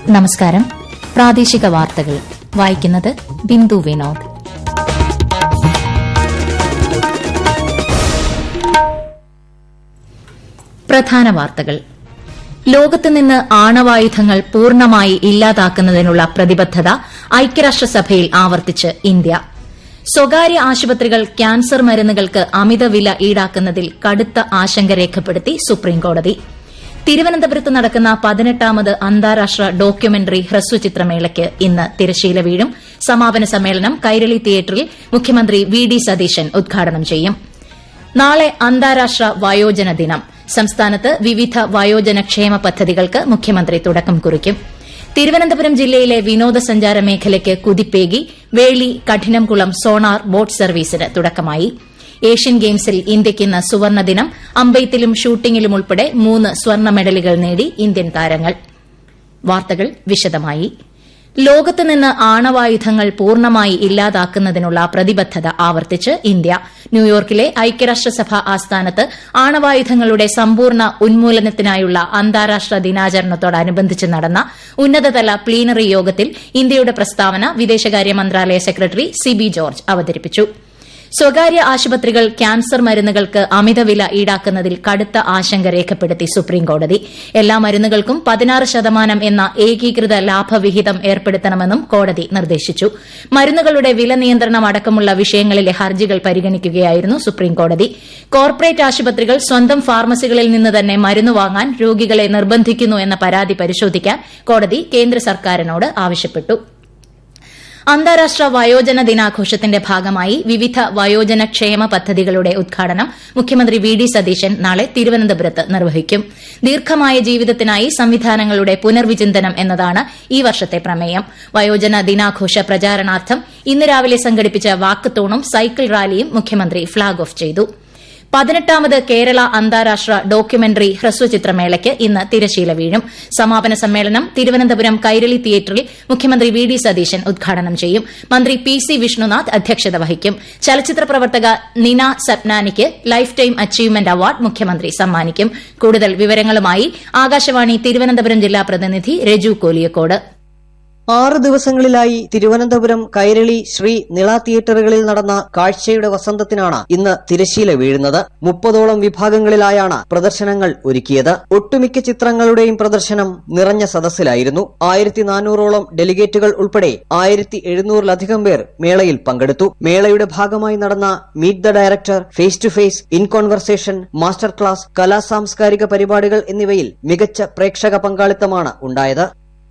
നമസ്കാരം പ്രാദേശിക വാർത്തകൾ വായിക്കുന്നത് ബിന്ദു വിനോദ് പ്രധാന വാർത്തകൾ ലോകത്ത് നിന്ന് ആണവായുധങ്ങൾ പൂർണ്ണമായി ഇല്ലാതാക്കുന്നതിനുള്ള പ്രതിബദ്ധത ഐക്യരാഷ്ട്രസഭയിൽ ആവർത്തിച്ച് ഇന്ത്യ സ്വകാര്യ ആശുപത്രികൾ ക്യാൻസർ മരുന്നുകൾക്ക് അമിത വില ഈടാക്കുന്നതിൽ കടുത്ത ആശങ്ക രേഖപ്പെടുത്തി സുപ്രീംകോടതി തിരുവനന്തപുരത്ത് നടക്കുന്ന പതിനെട്ടാമത് അന്താരാഷ്ട്ര ഡോക്യുമെന്ററി ഹ്രസ്വചിത്രമേളയ്ക്ക് ഇന്ന് തിരശീല വീഴും സമാപന സമ്മേളനം കൈരളി തിയേറ്ററിൽ മുഖ്യമന്ത്രി വി ഡി സതീശൻ ഉദ്ഘാടനം ചെയ്യും നാളെ അന്താരാഷ്ട്ര വയോജന ദിനം സംസ്ഥാനത്ത് വിവിധ വയോജന ക്ഷേമ പദ്ധതികൾക്ക് മുഖ്യമന്ത്രി തുടക്കം കുറിക്കും തിരുവനന്തപുരം ജില്ലയിലെ വിനോദസഞ്ചാര മേഖലയ്ക്ക് കുതിപ്പേകി വേളി കഠിനംകുളം സോണാർ ബോട്ട് സർവീസിന് തുടക്കമായി ഏഷ്യൻ ഗെയിംസിൽ ഇന്ത്യയ്ക്ക് ഇന്ന് സുവർണ ദിനം അമ്പെയ്ത്തിലും ഷൂട്ടിംഗിലും ഉൾപ്പെടെ മൂന്ന് സ്വർണ്ണ മെഡലുകൾ നേടി ഇന്ത്യൻ താരങ്ങൾ വാർത്തകൾ വിശദമായി ലോകത്ത് നിന്ന് ആണവായുധങ്ങൾ പൂർണ്ണമായി ഇല്ലാതാക്കുന്നതിനുള്ള പ്രതിബദ്ധത ആവർത്തിച്ച് ഇന്ത്യ ന്യൂയോർക്കിലെ ഐക്യരാഷ്ട്രസഭ ആസ്ഥാനത്ത് ആണവായുധങ്ങളുടെ സമ്പൂർണ്ണ ഉന്മൂലനത്തിനായുള്ള അന്താരാഷ്ട്ര ദിനാചരണത്തോടനുബന്ധിച്ച് നടന്ന ഉന്നതതല പ്ലീനറി യോഗത്തിൽ ഇന്ത്യയുടെ പ്രസ്താവന വിദേശകാര്യ മന്ത്രാലയ സെക്രട്ടറി സിബി ജോർജ് അവതരിപ്പിച്ചു സ്വകാര്യ ആശുപത്രികൾ ക്യാൻസർ മരുന്നുകൾക്ക് അമിതവില ഈടാക്കുന്നതിൽ കടുത്ത ആശങ്ക രേഖപ്പെടുത്തി സുപ്രീംകോടതി എല്ലാ മരുന്നുകൾക്കും പതിനാറ് ശതമാനം എന്ന ഏകീകൃത ലാഭവിഹിതം ഏർപ്പെടുത്തണമെന്നും കോടതി നിർദ്ദേശിച്ചു മരുന്നുകളുടെ വില നിയന്ത്രണം അടക്കമുള്ള വിഷയങ്ങളിലെ ഹർജികൾ പരിഗണിക്കുകയായിരുന്നു സുപ്രീംകോടതി കോർപ്പറേറ്റ് ആശുപത്രികൾ സ്വന്തം ഫാർമസികളിൽ നിന്ന് തന്നെ മരുന്ന് വാങ്ങാൻ രോഗികളെ നിർബന്ധിക്കുന്നു എന്ന പരാതി പരിശോധിക്കാൻ കോടതി കേന്ദ്ര സർക്കാരിനോട് ആവശ്യപ്പെട്ടു അന്താരാഷ്ട്ര വയോജന ദിനാഘോഷത്തിന്റെ ഭാഗമായി വിവിധ വയോജന ക്ഷേമ പദ്ധതികളുടെ ഉദ്ഘാടനം മുഖ്യമന്ത്രി വി ഡി സതീശൻ നാളെ തിരുവനന്തപുരത്ത് നിർവഹിക്കും ദീർഘമായ ജീവിതത്തിനായി സംവിധാനങ്ങളുടെ പുനർവിചിന്തനം എന്നതാണ് ഈ വർഷത്തെ പ്രമേയം വയോജന ദിനാഘോഷ പ്രചാരണാർത്ഥം ഇന്ന് രാവിലെ സംഘടിപ്പിച്ച വാക്കത്തോണും സൈക്കിൾ റാലിയും മുഖ്യമന്ത്രി ഫ്ളാഗ് ഓഫ് ചെയ്തു പതിനെട്ടാമത് കേരള അന്താരാഷ്ട്ര ഡോക്യുമെന്ററി ഹ്രസ്വചിത്രമേളയ്ക്ക് ഇന്ന് തിരശീല വീഴും സമാപന സമ്മേളനം തിരുവനന്തപുരം കൈരളി തിയേറ്ററിൽ മുഖ്യമന്ത്രി വി ഡി സതീശൻ ഉദ്ഘാടനം ചെയ്യും മന്ത്രി പി സി വിഷ്ണുനാഥ് അധ്യക്ഷത വഹിക്കും ചലച്ചിത്ര പ്രവർത്തക നിന സപ്നാനിക്ക് ലൈഫ് ടൈം അച്ചീവ്മെന്റ് അവാർഡ് മുഖ്യമന്ത്രി സമ്മാനിക്കും കൂടുതൽ വിവരങ്ങളുമായി ആകാശവാണി തിരുവനന്തപുരം ജില്ലാ പ്രതിനിധി രജു കോലിയക്കോട് ആറ് ദിവസങ്ങളിലായി തിരുവനന്തപുരം കൈരളി ശ്രീ നിള തിയേറ്ററുകളിൽ നടന്ന കാഴ്ചയുടെ വസന്തത്തിനാണ് ഇന്ന് തിരശീല വീഴുന്നത് മുപ്പതോളം വിഭാഗങ്ങളിലായാണ് പ്രദർശനങ്ങൾ ഒരുക്കിയത് ഒട്ടുമിക്ക ചിത്രങ്ങളുടെയും പ്രദർശനം നിറഞ്ഞ സദസ്സിലായിരുന്നു ആയിരത്തി നാനൂറോളം ഡെലിഗേറ്റുകൾ ഉൾപ്പെടെ ആയിരത്തി എഴുന്നൂറിലധികം പേർ മേളയിൽ പങ്കെടുത്തു മേളയുടെ ഭാഗമായി നടന്ന meet the director face to face in conversation master class കലാ സാംസ്കാരിക പരിപാടികൾ എന്നിവയിൽ മികച്ച പ്രേക്ഷക പങ്കാളിത്തമാണ് ഉണ്ടായത്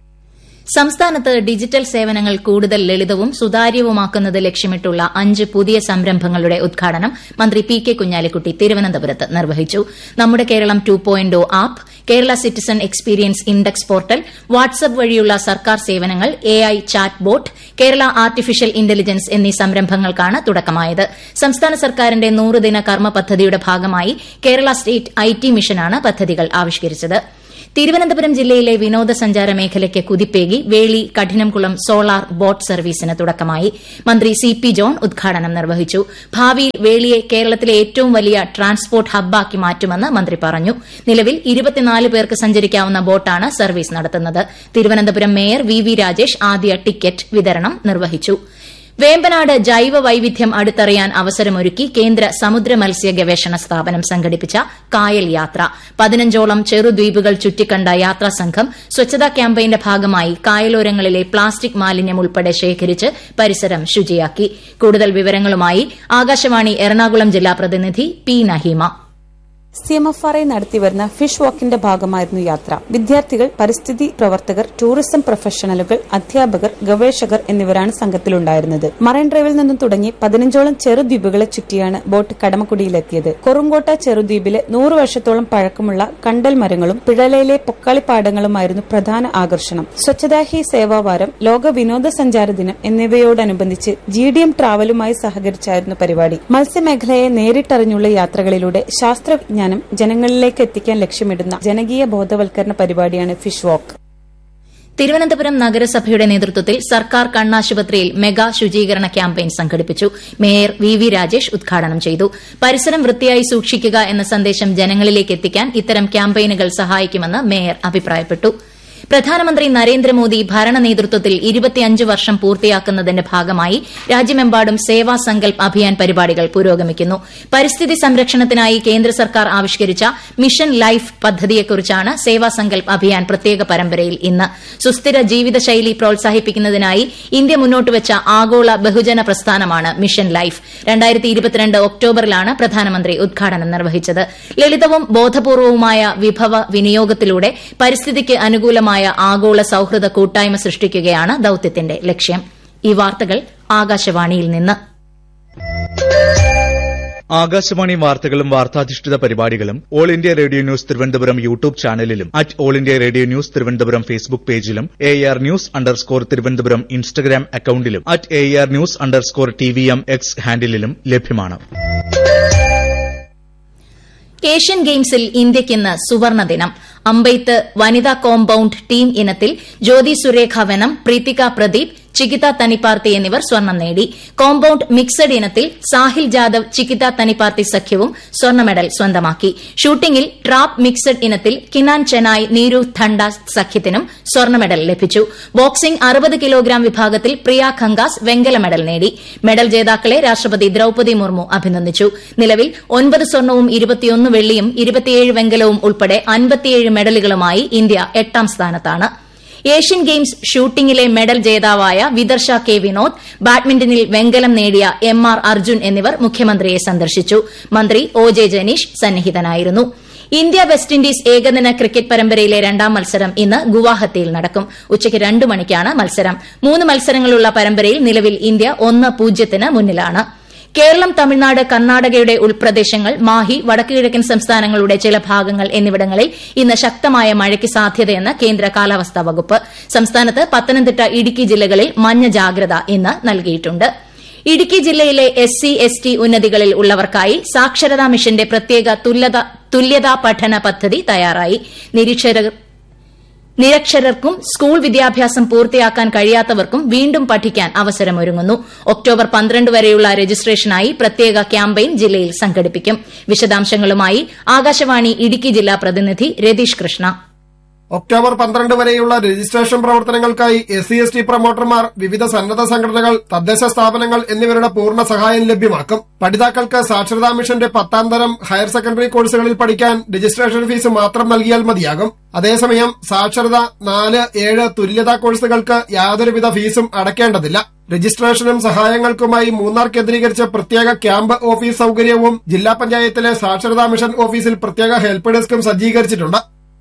സംസ്ഥാനത്ത് ഡിജിറ്റൽ സേവനങ്ങൾ കൂടുതൽ ലളിതവും സുതാര്യവുമാക്കുന്നത് ലക്ഷ്യമിട്ടുള്ള അഞ്ച് പുതിയ സംരംഭങ്ങളുടെ ഉദ്ഘാടനം മന്ത്രി പി കെ കുഞ്ഞാലിക്കുട്ടി തിരുവനന്തപുരത്ത് നിർവഹിച്ചു നമ്മുടെ Keralam two point app Kerala citizen experience index portal WhatsApp വഴിയുള്ള സർക്കാർ സേവനങ്ങൾ A I chatbot Kerala artificial intelligence എന്നീ സംരംഭങ്ങൾക്കാണ് തുടക്കമായത് സംസ്ഥാന സർക്കാരിന്റെ നൂറുദിന കർമ്മ പദ്ധതിയുടെ ഭാഗമായി കേരള സ്റ്റേറ്റ് ഐ ടി മിഷനാണ് പദ്ധതികൾ ആവിഷ്കരിച്ചത് തിരുവനന്തപുരം ജില്ലയിലെ വിനോദസഞ്ചാര മേഖലയ്ക്ക് കുതിപ്പേകി വേളി കഠിനംകുളം സോളാർ ബോട്ട് സർവീസിന് തുടക്കമായി മന്ത്രി സി പി ജോൺ ഉദ്ഘാടനം നിർവഹിച്ചു ഭാവിയിൽ വേളിയെ കേരളത്തിലെ ഏറ്റവും വലിയ ട്രാൻസ്പോർട്ട് ഹബ്ബാക്കി മാറ്റുമെന്ന് മന്ത്രി പറഞ്ഞു നിലവിൽ ഇരുപത്തിനാല് പേർക്ക് സഞ്ചരിക്കാവുന്ന ബോട്ടാണ് സർവീസ് നടത്തുന്നത് Thiruvananthapuram mayor V V Rajesh ആദ്യ ടിക്കറ്റ് വിതരണം നിർവഹിച്ചു വേമ്പനാട് ജൈവ വൈവിധ്യം അടുത്തറിയാൻ അവസരമൊരുക്കി കേന്ദ്ര സമുദ്ര മത്സ്യ ഗവേഷണ സ്ഥാപനം സംഘടിപ്പിച്ച കായൽ യാത്ര പതിനഞ്ചോളം ചെറുദ്വീപുകൾ ചുറ്റിക്കണ്ട യാത്രാസംഘം സ്വച്ഛതാ ക്യാമ്പയിന്റെ ഭാഗമായി കായലോരങ്ങളിലെ പ്ലാസ്റ്റിക് മാലിന്യം ഉൾപ്പെടെ ശേഖരിച്ച് പരിസരം ശുചിയാക്കി കൂടുതൽ വിവരങ്ങളുമായി ആകാശവാണി എറണാകുളം ജില്ലാ പ്രതിനിധി P Naheema C M F R I നടത്തിവരുന്ന ഫിഷ് വാക്കിന്റെ ഭാഗമായിരുന്നു യാത്ര വിദ്യാർത്ഥികൾ പരിസ്ഥിതി പ്രവർത്തകർ ടൂറിസം പ്രൊഫഷണലുകൾ അധ്യാപകർ ഗവേഷകർ എന്നിവരാണ് സംഘത്തിലുണ്ടായിരുന്നത് മറൈൻ ഡ്രൈവിൽ നിന്നും തുടങ്ങി പതിനഞ്ചോളം ചെറുദ്വീപുകളെ ചുറ്റിയാണ് ബോട്ട് കടമക്കുടിയിലെത്തിയത് കൊറുങ്കോട്ട ചെറുദ്വീപിലെ നൂറ് വർഷത്തോളം പഴക്കമുള്ള കണ്ടൽ മരങ്ങളും പിഴലയിലെ പൊക്കാളിപ്പാടങ്ങളുമായിരുന്നു പ്രധാന ആകർഷണം സ്വച്ഛതാ ഹി സേവാവാരം ലോക വിനോദസഞ്ചാര ദിനം എന്നിവയോടനുബന്ധിച്ച് ജി ഡി എം ട്രാവലുമായി സഹകരിച്ചായിരുന്നു പരിപാടി മത്സ്യമേഖലയെ നേരിട്ടറിഞ്ഞുള്ള യാത്രകളിലൂടെ ശാസ്ത്ര വിജ്ഞാനം ജനങ്ങളിലേക്ക് എത്തിക്കാൻ ലക്ഷ്യമിടുന്ന ജനകീയ ബോധവൽക്കരണ പരിപാടിയാണ് ഫിഷ് വാക്ക് തിരുവനന്തപുരം നഗരസഭയുടെ നേതൃത്വത്തിൽ സർക്കാർ കണ്ണാശുപത്രിയിൽ മെഗാ ശുചീകരണ ക്യാമ്പയിൻ സംഘടിപ്പിച്ചു മേയർ വി വി രാജേഷ് ഉദ്ഘാടനം ചെയ്തു പരിസരം വൃത്തിയായി സൂക്ഷിക്കുക എന്ന സന്ദേശം ജനങ്ങളിലേക്ക് എത്തിക്കാൻ ഇത്തരം ക്യാമ്പയിനുകൾ സഹായിക്കുമെന്ന് മേയർ അഭിപ്രായപ്പെട്ടു പ്രധാനമന്ത്രി നരേന്ദ്രമോദി ഭരണ നേതൃത്വത്തിൽ ഇരുപത്തിയഞ്ച് വർഷം പൂർത്തിയാക്കുന്നതിന്റെ ഭാഗമായി രാജ്യമെമ്പാടും സേവാ സങ്കൽപ് അഭിയാൻ പരിപാടികൾ പുരോഗമിക്കുന്നു പരിസ്ഥിതി സംരക്ഷണത്തിനായി കേന്ദ്ര സർക്കാർ ആവിഷ്കരിച്ച മിഷൻ ലൈഫ് പദ്ധതിയെക്കുറിച്ചാണ് സേവാ സങ്കൽപ് അഭിയാൻ പ്രത്യേക പരമ്പരയിൽ ഇന്ന് സുസ്ഥിര ജീവിതശൈലി പ്രോത്സാഹിപ്പിക്കുന്നതിനായി ഇന്ത്യ മുന്നോട്ടുവച്ച ആഗോള ബഹുജന പ്രസ്ഥാനമാണ് മിഷൻ ലൈഫ് ഒക്ടോബറിലാണ് പ്രധാനമന്ത്രി ഉദ്ഘാടനം നിർവഹിച്ചത് ലളിതവും ബോധപൂർവവുമായ വിഭവ വിനിയോഗത്തിലൂടെ പരിസ്ഥിതിക്ക് അനുകൂലമായ ആഗോള സൌഹൃദ കൂട്ടായ്മ സൃഷ്ടിക്കുകയാണ് ദൌത്യത്തിന്റെ ലക്ഷ്യം ഈ വാർത്തകൾ ആകാശവാണിയിൽ നിന്ന് ആകാശവാണി വാർത്തകളും വാർത്താധിഷ്ഠിത പരിപാടികളും all India radio news Thiruvananthapuram YouTube ചാനലിലും at all India radio news Thiruvananthapuram Facebook പേജിലും A R news underscore Thiruvananthapuram Instagram അക്കൌണ്ടിലും at A R news underscore T V M X ഹാൻഡിലും ലഭ്യമാണ് ഏഷ്യൻ ഗെയിംസിൽ ഇന്ത്യയ്ക്കിന്ന് സുവർണ ദിനം അമ്പെയ്ത്ത് വനിതാ കോമ്പൌണ്ട് ടീം ഇനത്തിൽ ജ്യോതി സുരേഖ വെനം പ്രീതിക പ്രദീപ് ചികിത തനിപ്പാർത്തി എന്നിവർ സ്വർണം നേടി കോമ്പൌണ്ട് മിക്സഡ് ഇനത്തിൽ സാഹിൽ ജാദവ് ചികിത തനിപ്പാർത്തി സഖ്യവും സ്വർണ്ണ മെഡൽ സ്വന്തമാക്കി ഷൂട്ടിംഗിൽ ട്രാപ്പ് മിക്സഡ് ഇനത്തിൽ കിനാൻ ചെനായ് നീരു ഥണ്ട സഖ്യത്തിനും സ്വർണ്ണ മെഡൽ ലഭിച്ചു ബോക്സിംഗ് അറുപത് കിലോഗ്രാം വിഭാഗത്തിൽ പ്രിയ ഖങ്കാസ് വെങ്കല മെഡൽ നേടി മെഡൽ ജേതാക്കളെ രാഷ്ട്രപതി ദ്രൌപതി മുർമു അഭിനന്ദിച്ചു നിലവിൽ ഒൻപത് സ്വർണവും ഇരുപത്തിയൊന്ന് വെള്ളിയും ഇരുപത്തിയേഴ് വെങ്കലവും ഉൾപ്പെടെ അൻപത്തിയേഴ് മെഡലുകളുമായി ഇന്ത്യ എട്ടാം സ്ഥാനത്താണ് ഏഷ്യൻ ഗെയിംസ് ഷൂട്ടിംഗിലെ മെഡൽ ജേതാവായ വിദർശ കെ വിനോദ് ബാഡ്മിന്റണിൽ വെങ്കലം നേടിയ എം ആർ അർജുൻ എന്നിവർ മുഖ്യമന്ത്രിയെ സന്ദർശിച്ചു മന്ത്രി ഒ ജെ ജനീഷ് സന്നിഹിതനായിരുന്നു ഇന്ത്യ വെസ്റ്റ് ഇൻഡീസ് ഏകദിന ക്രിക്കറ്റ് പരമ്പരയിലെ രണ്ടാം മത്സരം ഇന്ന് ഗുവാഹത്തിയിൽ നടക്കും ഉച്ചയ്ക്ക് രണ്ട് മണിക്കാണ് മത്സരം മൂന്ന് മത്സരങ്ങളുള്ള പരമ്പരയിൽ നിലവിൽ ഇന്ത്യ ഒന്ന് പൂജ്യത്തിന് മുന്നിലാണ് കേരളം തമിഴ്നാട് കർണാടകയുടെ ഉൾപ്രദേശങ്ങൾ മാഹി വടക്കുകിഴക്കൻ സംസ്ഥാനങ്ങളുടെ ചില ഭാഗങ്ങൾ എന്നിവിടങ്ങളിൽ ഇന്ന് ശക്തമായ മഴയ്ക്ക് സാധ്യതയെന്ന് കേന്ദ്ര കാലാവസ്ഥാ വകുപ്പ് സംസ്ഥാനത്ത് പത്തനംതിട്ട ഇടുക്കി ജില്ലകളിൽ മഞ്ഞ ജാഗ്രത ഇന്ന് നൽകിയിട്ടുണ്ട് ഇടുക്കി ജില്ലയിലെ എസ് സി എസ് ടി ഉന്നതികളിൽ ഉള്ളവർക്കായി സാക്ഷരതാ മിഷന്റെ പ്രത്യേക തുല്യതാ പഠന പദ്ധതി തയ്യാറായി നിരീക്ഷകർ നിരക്ഷരർക്കും സ്കൂൾ വിദ്യാഭ്യാസം പൂർത്തിയാക്കാൻ കഴിയാത്തവർക്കും വീണ്ടും പഠിക്കാൻ അവസരമൊരുങ്ങുന്നു ഒക്ടോബർ പന്ത്രണ്ട് വരെയുള്ള രജിസ്ട്രേഷനായി പ്രത്യേക ക്യാമ്പയിൻ ജില്ലയിൽ സംഘടിപ്പിക്കും വിശദാംശങ്ങളുമായി ആകാശവാണി ഇടുക്കി ജില്ലാ പ്രതിനിധി രതീഷ് കൃഷ്ണ ഒക്ടോബർ പന്ത്രണ്ട് വരെയുള്ള രജിസ്ട്രേഷൻ പ്രവർത്തനങ്ങൾക്കായി എസ് സി എസ് ടി പ്രൊമോട്ടർമാർ വിവിധ സന്നദ്ധ സംഘടനകൾ തദ്ദേശ സ്ഥാപനങ്ങൾ എന്നിവരുടെ പൂർണ്ണ സഹായം ലഭ്യമാക്കും പഠിതാക്കൾക്ക് സാക്ഷരതാ മിഷന്റെ പത്താം തരം ഹയർ സെക്കൻഡറി കോഴ്സുകളിൽ പഠിക്കാൻ രജിസ്ട്രേഷൻ ഫീസ് മാത്രം നൽകിയാൽ മതിയാകും അതേസമയം സാക്ഷരത നാല് ഏഴ് തുല്യതാ കോഴ്സുകൾക്ക് യാതൊരുവിധ ഫീസും അടയ്ക്കേണ്ടതില്ല രജിസ്ട്രേഷനും സഹായങ്ങൾക്കുമായി മൂന്നാർ കേന്ദ്രീകരിച്ച് പ്രത്യേക ക്യാമ്പ് ഓഫീസ് സൌകര്യവും ജില്ലാ പഞ്ചായത്തിലെ സാക്ഷരതാ മിഷൻ ഓഫീസിൽ പ്രത്യേക ഹെൽപ്പ് ഡെസ്കും സജ്ജീകരിച്ചിട്ടുണ്ട്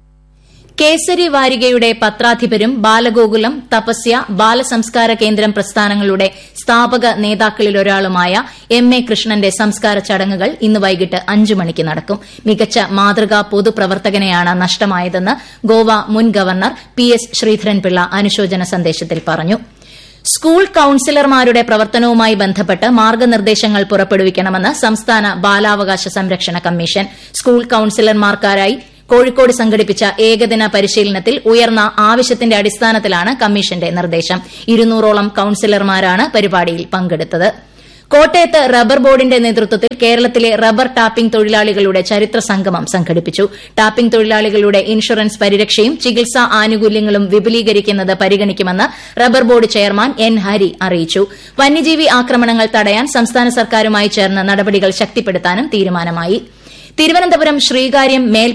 കേസരി വാരികയുടെ പത്രാധിപരും ബാലഗോകുലം തപസ്യ ബാലസംസ്കാര കേന്ദ്രം പ്രസ്ഥാനങ്ങളുടെ സ്ഥാപക നേതാക്കളിലൊരാളുമായ എം എ കൃഷ്ണന്റെ സംസ്കാര ചടങ്ങുകൾ ഇന്ന് വൈകിട്ട് അഞ്ചു മണിക്ക് നടക്കും മികച്ച മാതൃകാ പൊതുപ്രവർത്തകനെയാണ് നഷ്ടമായതെന്ന് ഗോവ മുൻ ഗവർണർ പി എസ് ശ്രീധരൻപിള്ള അനുശോചന സന്ദേശത്തിൽ പറഞ്ഞു സ്കൂൾ കൌൺസിലർമാരുടെ പ്രവർത്തനവുമായി ബന്ധപ്പെട്ട് മാർഗനിർദ്ദേശങ്ങൾ പുറപ്പെടുവിക്കണമെന്ന് സംസ്ഥാന ബാലാവകാശ സംരക്ഷണ കമ്മീഷൻ സ്കൂൾ കൌൺസിലർമാർക്കാരായി കോഴിക്കോട് സംഘടിപ്പിച്ച ഏകദിന പരിശീലനത്തിൽ ഉയർന്ന ആവശ്യത്തിന്റെ അടിസ്ഥാനത്തിലാണ് കമ്മീഷന്റെ നിർദ്ദേശം ഇരുന്നൂറോളം കൌൺസിലർമാരാണ് പരിപാടിയിൽ പങ്കെടുത്തത് കോട്ടയത്ത് റബ്ബർ ബോർഡിന്റെ നേതൃത്വത്തിൽ കേരളത്തിലെ റബ്ബർ ടാപ്പിംഗ് തൊഴിലാളികളുടെ ചരിത്ര സംഗമം സംഘടിപ്പിച്ചു ടാപ്പിംഗ് തൊഴിലാളികളുടെ ഇൻഷുറൻസ് പരിരക്ഷയും ചികിത്സാ ആനുകൂല്യങ്ങളും വിപുലീകരിക്കുന്നത് പരിഗണിക്കുമെന്ന് rubber board chairman N Hari അറിയിച്ചു വന്യജീവി ആക്രമണങ്ങൾ തടയാൻ സംസ്ഥാന സർക്കാരുമായി ചേർന്ന് നടപടികൾ ശക്തിപ്പെടുത്താനും തീരുമാനമായി തിരുവനന്തപുരം ശ്രീകാര്യം മേൽ